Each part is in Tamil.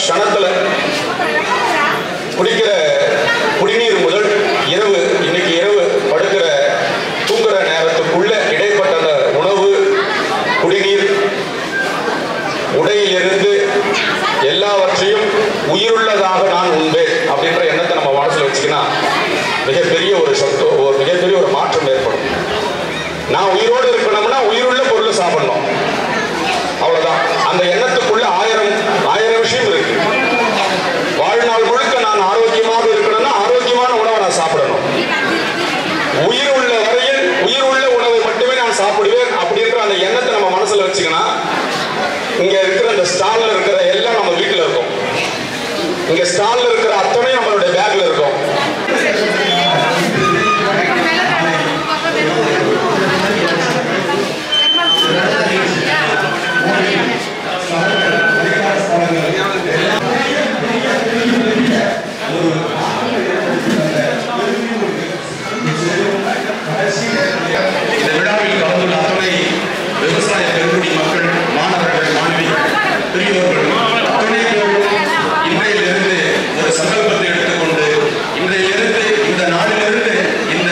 க்ஷணத்துல குடிக்கிற குடிநீர் முதல் இரவு இன்னைக்கு இரவு படுக்கிற தூங்குற நேரத்துக்குள்ள இடைப்பட்ட அந்த உணவு குடிநீர் உடையிலிருந்து எல்லாவற்றையும் உயிருள்ளதாக நான் உண்பேன் அப்படின்ற எண்ணத்தை நம்ம மனசுல வச்சுக்கினா மிகப்பெரிய ஒரு சத்தோ ஒரு மிகப்பெரிய ஒரு மாற்றம் ஏற்படும் நான் உயிரோடு இருக்கணும்னா உயிருள்ள பொருளை சாப்பிடணும் அவ்வளவுதான் அந்த எண்ணத்துக்குள்ள ஆயிரம் ஆயிரம் விஷயம் இருக்கு வாழ்நாள் முழுக்க நான் ஆரோக்கியமாக இருக்கணும்னா ஆரோக்கியமான உணவை நான் சாப்பிடணும் உயிர் உள்ள வரையில் உயிர் உள்ள உணவை மட்டுமே நான் சாப்பிடுவேன் அப்படின்ற அந்த எண்ணத்தை நம்ம மனசுல வச்சுக்கணும் இங்க இருக்கிற இந்த ஸ்டால்ல இருக்கிற எல்லாம் நம்ம வீட்டுல இருக்கும் இங்க ஸ்டால்ல இருக்கிற அத்தனை நம்மளுடைய பேக்ல இருக்கும் இந்த விழாவில் கலந்துள்ள அத்தனை விவசாய பெருங்குடி மக்கள் மாணவர்கள் மாணவிகள் பெரியோர்கள் அத்தனை பேரும் இன்றையிலிருந்து ஒரு சங்கல்பத்தை எடுத்துக்கொண்டு இன்றையிலிருந்து இந்த நாளிலிருந்து இந்த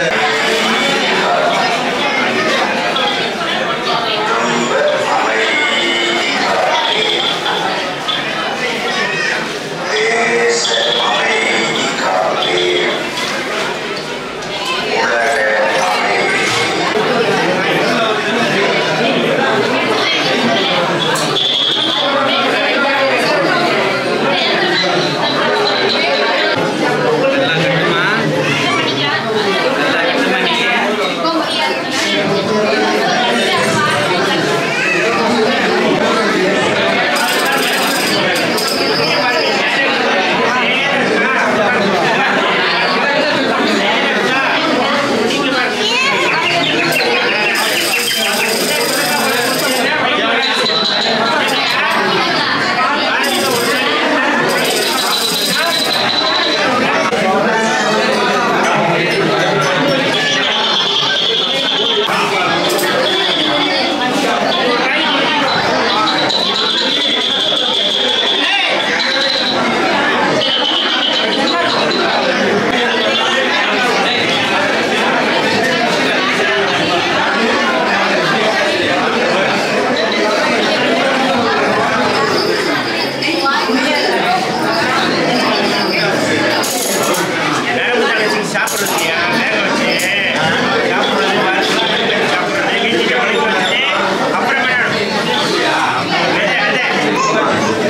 நரம்பு தளர்ச்சி சாப்பிட்றதுலையா வேக வச்சு சாப்பிட்றது வறுத்து சாப்பிட்றது வீட்டுக்கு வளைக்க வச்சுட்டு அப்புறமே அதே அதே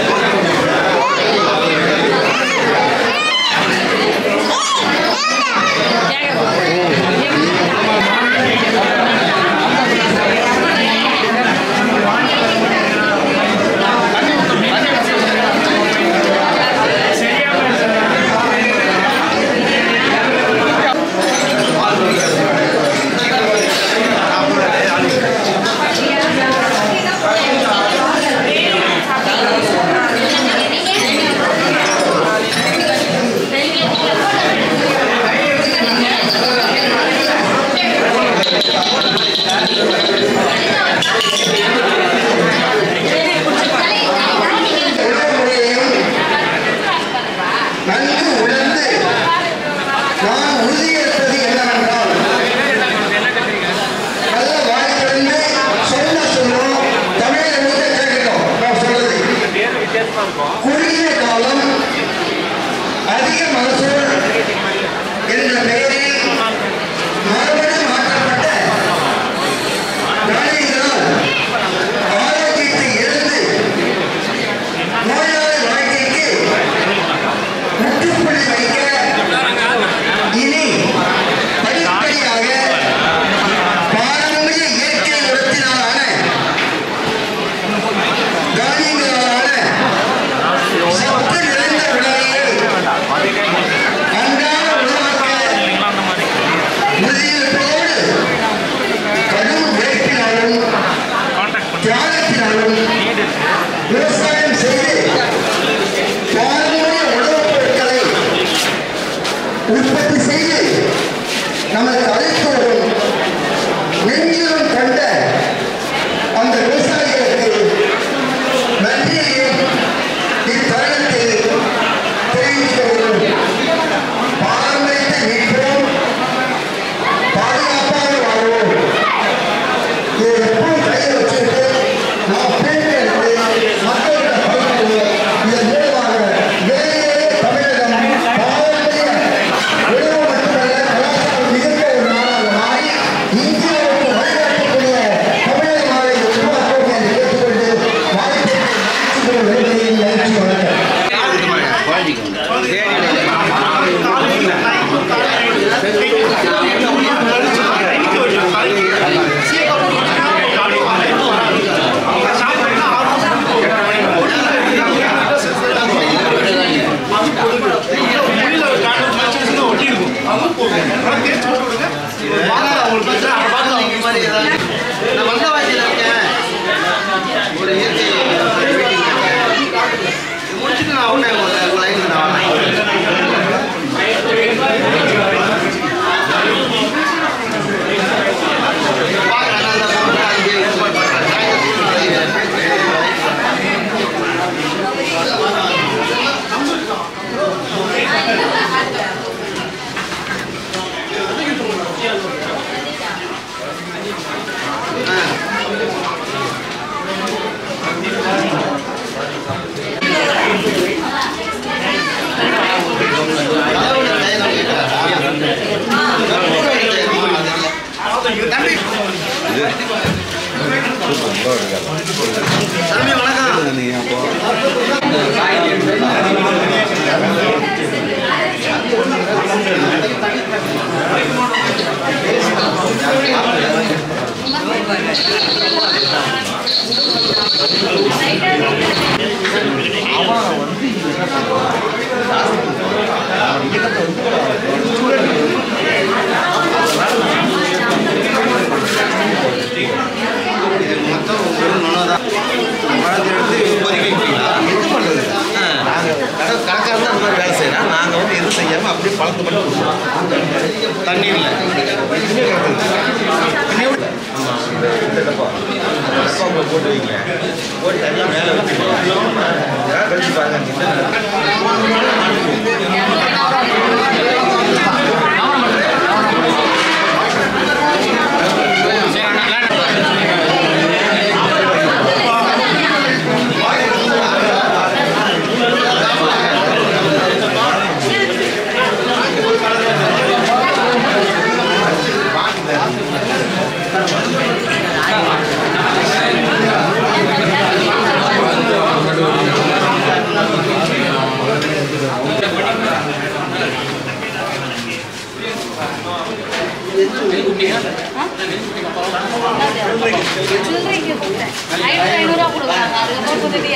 உணவுமுறையையும் நன்கு உணர்ந்து நான் உறுதியேற்பது என்னவென்றால் நல்ல வாய்ப்பிருந்து சொல்ல சொல்லும் தமிழை முழுக்க கேட்கட்டும் நான் சொல்றது குறுகிய காலம் அதிக மகசூல் என்ற பெயரில் மரபணு மாற்றப்பட்ட தானியங்களால் ஆரோக்கியத்தை இழந்து நோயாளி வாழ்க்கைக்கு முற்றுப்புள்ளி வைக்க இனி படிப்படியாக பாரம்பரிய இயற்கை உரத்தினாலான தானியங்களாலான சத்து நிறைந்த உணவை அன்றாட உருவாக்க உறுதியேற்போடு கடும் உழைப்பினாலும் தியாகத்தினாலும் விவசாயம் செய்து பாரம்பரிய உணவுப் பொருட்களை உற்பத்தி செய்து நமது அழைத்தோரும் நெஞ்சிலும் கண்ட அந்த விவசாயிகளுக்கு நன்றியையும் இத்தருணத்தில் தலைத்தோர் வேட்டையின் நிகழ்ச்சி வழக்கம் நான் வந்த வாய்ச்சியில் இருக்கேன் ஒரு இயற்கை meeting இருக்கேன். இது முடிச்சுட்டு நான் உடனே உங்களை உங்களை லைனுக்கு நான் வரேன் பார்க்குறேன் நான் அந்த பொண்ணு அங்கே ஏற்பாடு பண்ணுறேன் சாயங்காலத்துக்கு சாமி வணக்கம் இது மொத்தம் வெறும் நுணை பழத்தை எடுத்து இப்போதைக்கு வைக்கிறீங்களா இது பண்ணுறது நாங்கள் கடை கடைக்காரர் தான் அந்த மாதிரி வேலை செய்யலாம் நாங்கள் வந்து எதுவும் செய்யாமல் அப்படியே பழத்தை மட்டும் கொடுப்போம் தண்ணி இல்லை இதுவே கிடையாது ஆமாம் இந்த இந்த டப்பா டப்பா போட்டு வைங்க போட்டு தனியாக மேலே வச்சுக்கோங்க யாராவது கழிச்சு பாருங்க இந்த சில்லறைக்கு கொடுத்தேன் ஐநூறு ஐநூறுரூவா கொடுக்குறாங்க அதுக்கப்புறம் கொடுத்துட்டு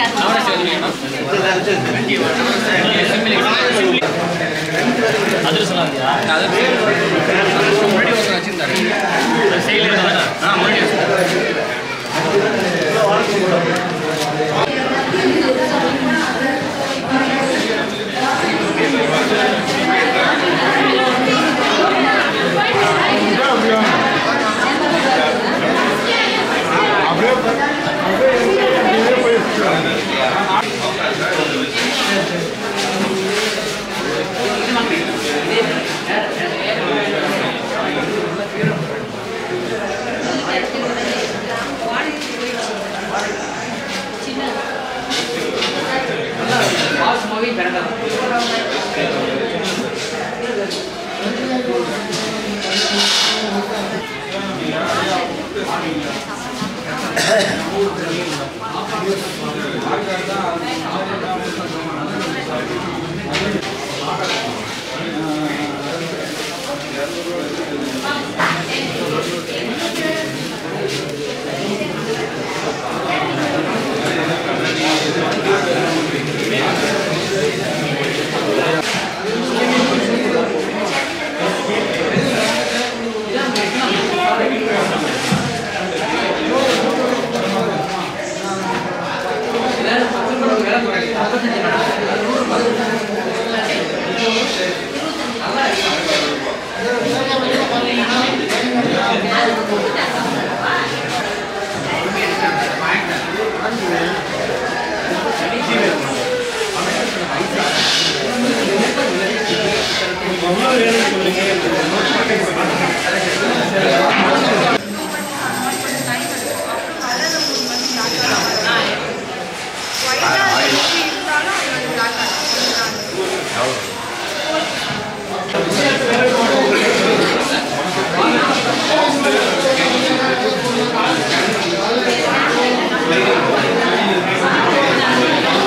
ஆ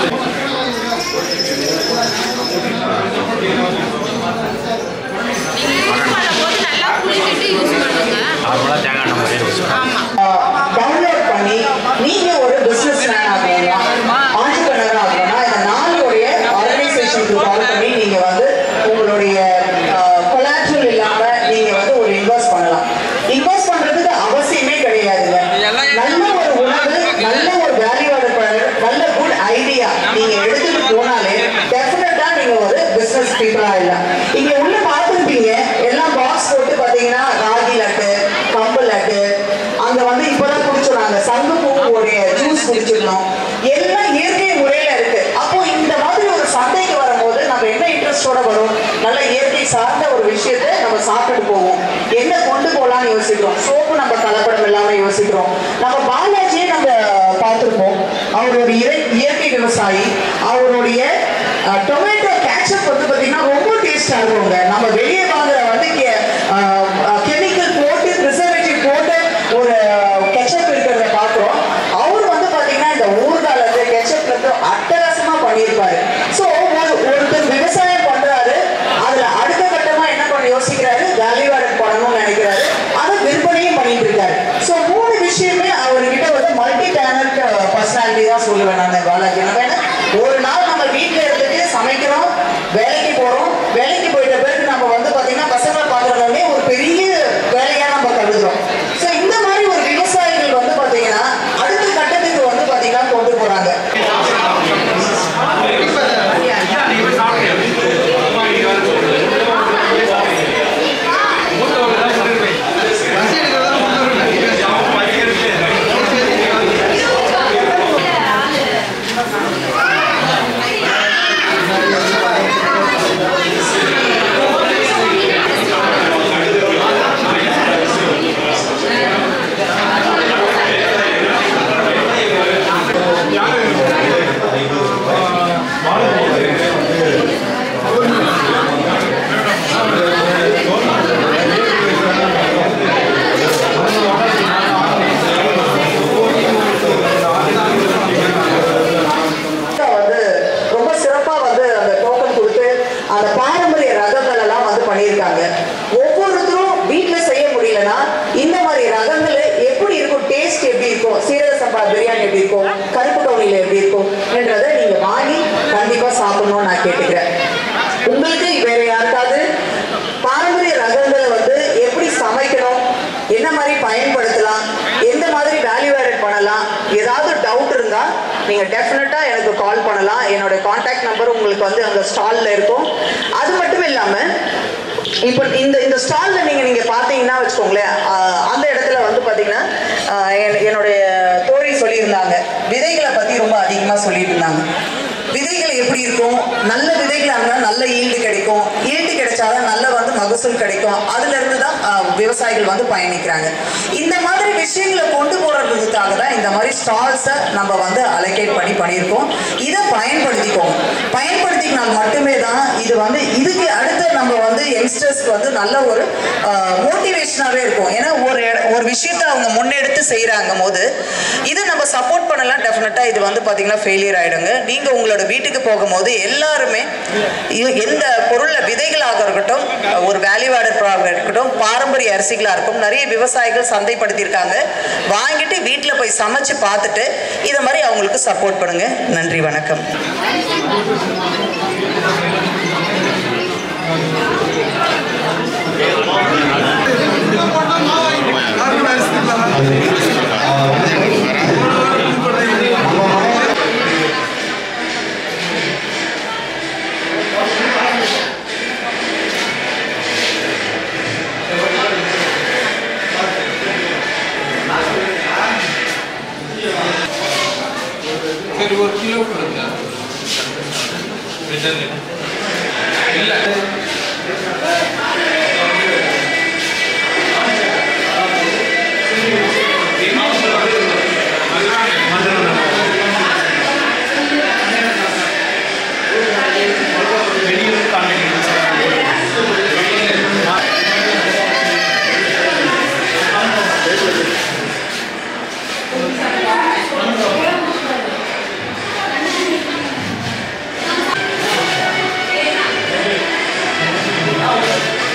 போவோம் என்ன கொண்டு போகலாம்னு யோசிக்கிறோம் சோப்பு நம்ம கலப்படம் இல்லாம யோசிக்கிறோம் நம்ம பாலாஜியே நம்ம பார்த்துருப்போம் அவருடைய இறை- இயற்கை விவசாயி அவருடைய டொமேட்டோ கேட்சப் வந்து பார்த்தீங்கன்னா ரொம்ப டேஸ்டாக இருக்குங்க நம்ம வெளியே வாங்குற வந்து கெமிக்கல் போட்டு ப்ரிசர்வேட்டிவ் போட்டு ஒரு கெச்சப் இருக்கிறத பார்க்குறோம் அவர் வந்து பார்த்தீங்கன்னா இந்த ஊர்கால இருந்து கெச்சப்ல இருந்து அட்டகாசமா பண்ணியிருப்பாரு ஸோ ஒரு ஒருத்தர் விவசாயம் பண்றாரு அதுல அடுத்த கட்டமா என்ன பண்ண யோசிக்கிறாரு வேல்யூவாடட் பண்ணணும்னு நினைக்கிறாரு அதை விற்பனையும் பண்ணிட்டு இருக்காரு ஸோ மூணு விஷயமே அவர்கிட்ட வந்து மல்டி டேலண்ட் பர்சனாலிட்டி தான் சொல்லுவேன் நான் பாலாஜி நம்ம என்ன ஒரு நாள் நம்ம வீட்டில் இருந்துட்டு சமைக்கிறோம் வேலைக்கு போறோம் வேலைக்கு போயிட்ட பிறகு நம்ம வந்து பார்த்தீங்கன்னா பசங்களை பார்க்கறதுமே ஒரு பெரிய வேலையா நம்ம கருதுறோம் ஸோ இந்த மாதிரி ஒரு விவசாயிகள் வந்து பார்த்தீங்கன்னா அடுத்த கட்டத்துக்கு வந்து பார்த்தீங்கன்னா கொண்டு போறாங்க பசி எடுக்கிறதா வந்து ரொம்ப சிறப்பா வந்து அந்த டோக்கன் கொடுத்து அந்த பாரம்பரிய ரகங்கள் எல்லாம் வந்து பண்ணியிருக்காங்க ஒவ்வொருத்தரும் வீட்ல செய்ய முடியலன்னா இந்த மாதிரி ரகங்கள் எப்படி இருக்கும் டேஸ்ட் எப்படி இருக்கும் சீரக சம்பா பிரியாணி எப்படி இருக்கும் கருப்பு கவுனில எப்படி இருக்கும் என்றதை நீங்க வாங்கி கண்டிப்பா சாப்பிடணும்னு நான் கேட்டுக்கிறேன் உங்களுக்கு வேற யாருக்காவது பாரம்பரிய ரகங்களை வந்து எப்படி சமைக்கணும் என்ன மாதிரி பயன்படுத்தலாம் எந்த மாதிரி வேல்யூ ஆடட் பண்ணலாம் ஏதாவது டவுட் இருந்தா நீங்க டெஃபினட்டா எனக்கு கால் பண்ணலாம் என்னோட காண்டாக்ட் நம்பர் உங்களுக்கு வந்து அந்த ஸ்டால்ல இருக்கும் அது மட்டும் இல்லாம இப்போ இந்த இந்த ஸ்டால்ல நீங்க நீங்க பாத்தீங்கன்னா வச்சுக்கோங்களேன் ஆஹ் அந்த இடத்துல வந்து பாத்தீங்கன்னா ஆஹ் என்- என்னுடைய தோழி சொல்லியிருந்தாங்க விதைகளை பத்தி ரொம்ப அதிகமா சொல்லிட்டு இருந்தாங்க விதைகள் எப்படி இருக்கும் நல்ல விதைகளா இருந்தா நல்ல ஈல்டு கிடைக்கும் ஈல்டு கிடைச்சாதான் நல்ல வந்து மகசூல் கிடைக்கும் அதுல இருந்து தான் ஆஹ், விவசாயிகள் வந்து பயணிக்கிறாங்க இந்த மாதிரி விஷயங்களை கொண்டு போறதுக்காக தான் இந்த மாதிரி ஸ்டால்ஸை நம்ம வந்து அலோகேட் பண்ணி பண்ணியிருக்கோம் இதை பயன்படுத்திக்கோங்க பயன்படுத்திக்கினால் மட்டுமே தான் இது வந்து இதுக்கு அடுத்து நம்ம வந்து யங்ஸ்டர்ஸ்க்கு வந்து நல்ல ஒரு மோட்டிவேஷனாகவே இருக்கும் ஏன்னா ஒரு இட- ஒரு விஷயத்தை அவங்க முன்னெடுத்து செய்கிறாங்க போது இதை நம்ம சப்போர்ட் பண்ணலாம் டெஃபினட்டாக இது வந்து பார்த்தீங்கன்னா ஃபெயிலியர் ஆகிடுங்க நீங்கள் உங்களோட வீட்டுக்கு போகும்போது எல்லாருமே இ- எந்த பொருளில் விதைகளாக இருக்கட்டும் ஒரு வேல்யூ ஆடர் ப்ராடக்ட் இருக்கட்டும் பாரம்பரிய அரிசிகளாக இருக்கும் நிறைய விவசாயிகள் சந்தைப்படுத்தியிருக்காங்க வாங்கிட்டு வீட்டில் போய் சமைச்சு பார்த்துட்டு இதை மாதிரி அவங்களுக்கு சப்போர்ட் பண்ணுங்க நன்றி வணக்கம் சரி ஒரு கிலோ கொடுங்க இல்லை ஆ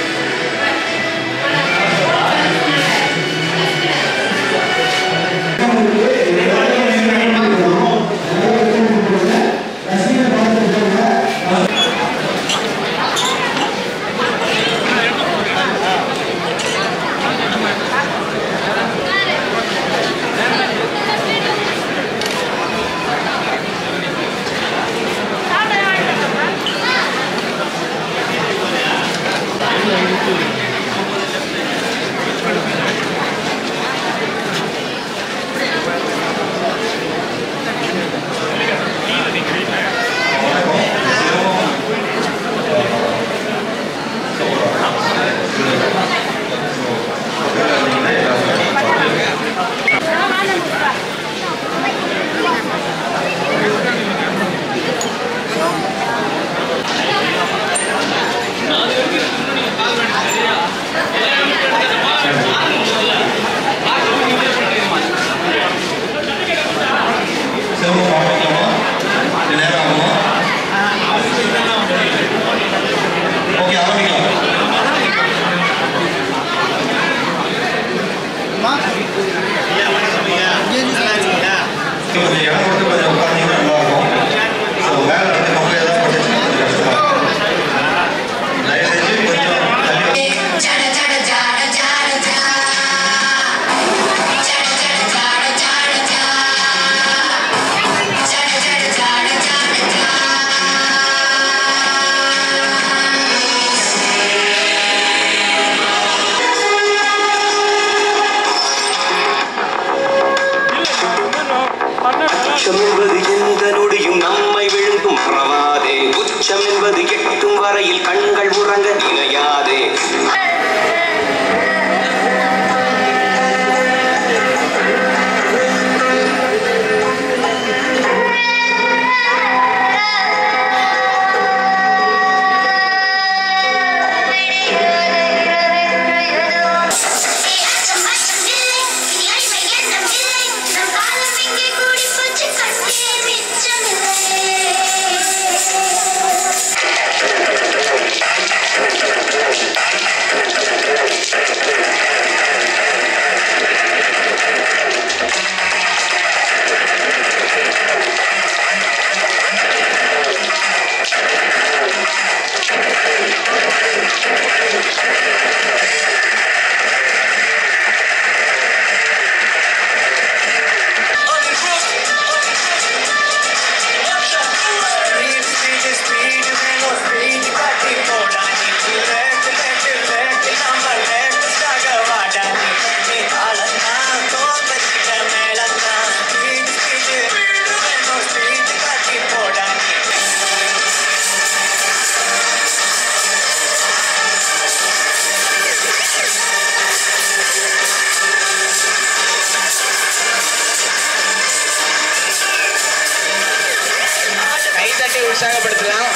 உற்சாகப்படுத்தலாம்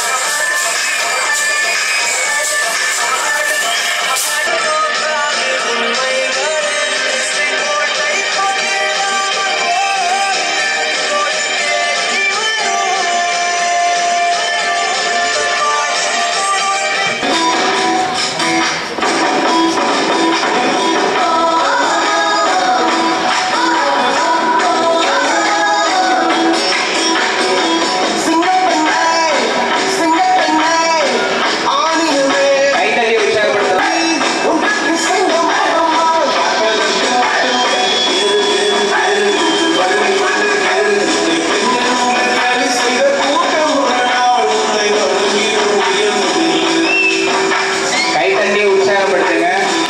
கைத்தட்டி உற்சாகப்படுத்தலாம் கைத்தட்டி உற்சாகப்படுத்துங்க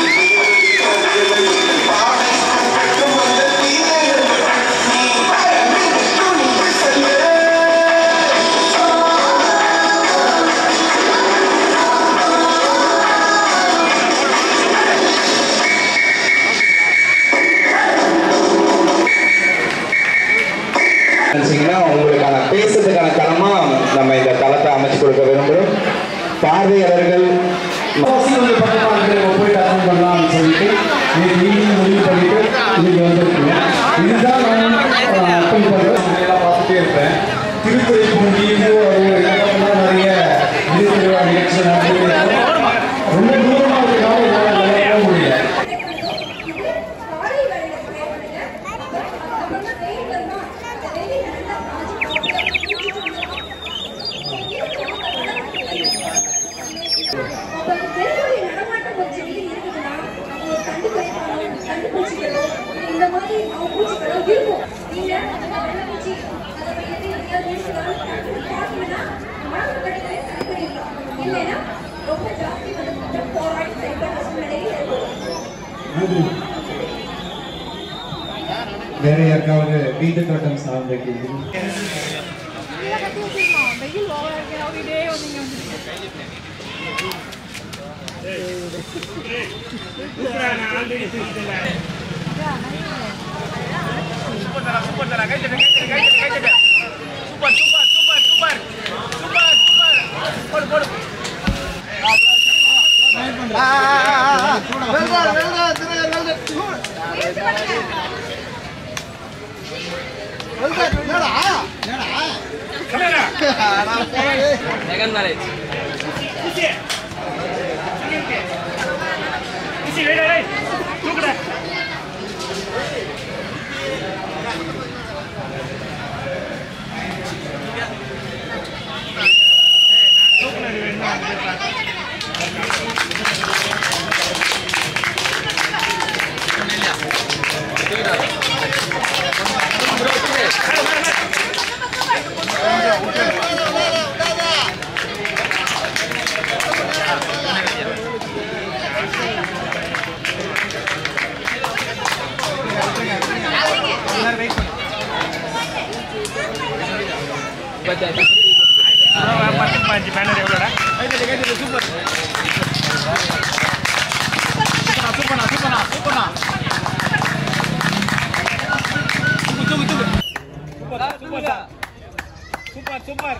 நினைச்சீங்கன்னா உங்களுக்கான பேசுறதுக்கான களமா நம்ம இந்த தளத்தை அமைச்சு கொடுக்க விரும்புகிறோம் பார்வையாளர்கள் கொஞ்சம் பக்கமாக இருக்கிறவங்க போயிட்டு அட்டன் பண்ணலாம்னு சொல்லிட்டு நேற்று ஈவினிங் முடிவு பண்ணிட்டு இன்னைக்கு வந்திருக்கீங்க இதுதான் நான் அட்டன் பண்ணுறேன் எல்லாம் பார்த்துட்டே இருப்பேன் திருத்துறை பூண்டி இதெல்லாம் நிறைய இது திருவிழா நிகழ்ச்சி நடந்துட்டு இருக்கும். ரொம்ப தூரமாக இருக்கிறனால என்னால் நிறைய போக முடியல இந்த மாதிரி பூச்சிகளோ இருக்கும் நீங்க அந்த மாதிரி பூச்சி அதை பத்தி பார்த்தீங்கன்னா மரம் கட்டுறது சரி பண்ணிடலாம் இல்லைன்னா ரொம்ப ஜாஸ்தி வந்து போராடி சரி பண்ண சூழ்நிலையில் இருக்கும் வேற யாருக்காவது வீட்டு தோட்டம் சார்ந்த கேள்வி வெயில் ஓவரா இருக்கு ஓடிட்டே வந்தீங்க சூப்பர் தரா சூப்பர் தரா கை தட்டு கை தட்டு கை தட்டு கை தட்டு super super super super super super போடு போடு கமேரா குசி குசி வெயிட் வெயிட் தூக்குடா பத்து பாஞ்சு பேனர் எவ்வளோடா சூப்பர் சூப்பர்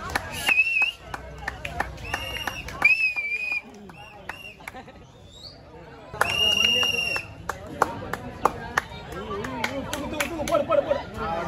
போடு போடு போடு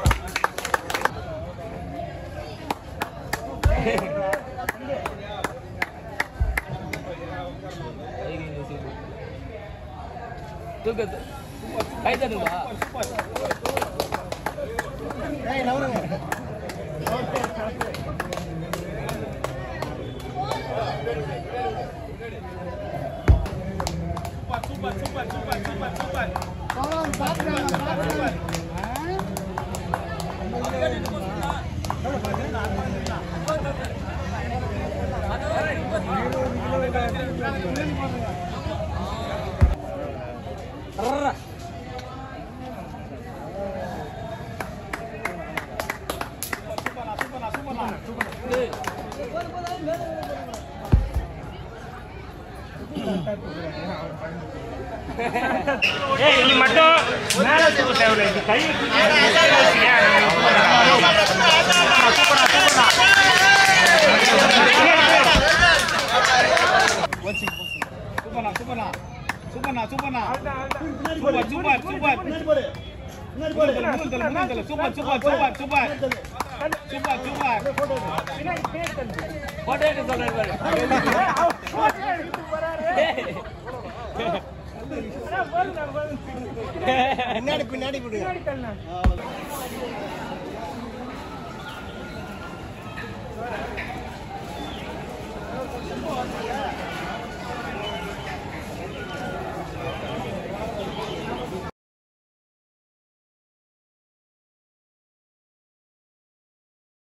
super super super super super ஏய் இது மட்டும் மேல தூக்க தேவையில்லை இது கை தூக்கி வச்சியா? சூப்பரா, சூப்பரா, சூப்பரா. சூப்பர்ண்ணா சூப்பர் சூப்பர் சூப்பர் முன்னாடி முன்னாடி super super super super super super photo எடுக்க சொல்றாரு பின்னாடி பின்னாடி போடுங்க ஆ